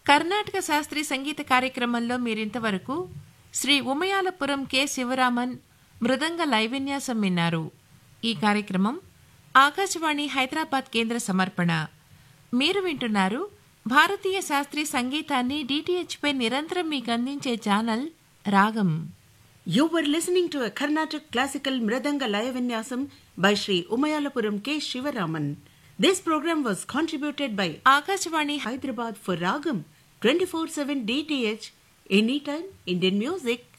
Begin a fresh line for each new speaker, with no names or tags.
కర్ణాటక శాస్త్రీయ సంగీత కార్యక్రమంలో మీరింతవరకు శ్రీ ఉమయాలపురం కె శివరామన్ మృదంగ లైవిన్యాసం విన్నారు ఈ కార్యక్రమం ఆకాశవాణి హైదరాబాద్ కేంద్ర సమర్పణ మీరు వింటున్నారు భారతీయ శాస్త్రీయ సంగీతాన్ని DTH పై నిరంతరం మీకు అందించే ఛానల్ రాగం
You were listening to a Carnatic classical Mridanga Laya Vinyasam by Sri Umayalapuram K. Shivaraman. This program was contributed by
Akashvani
Hyderabad for Ragam 24-7 DTH Anytime Indian Music.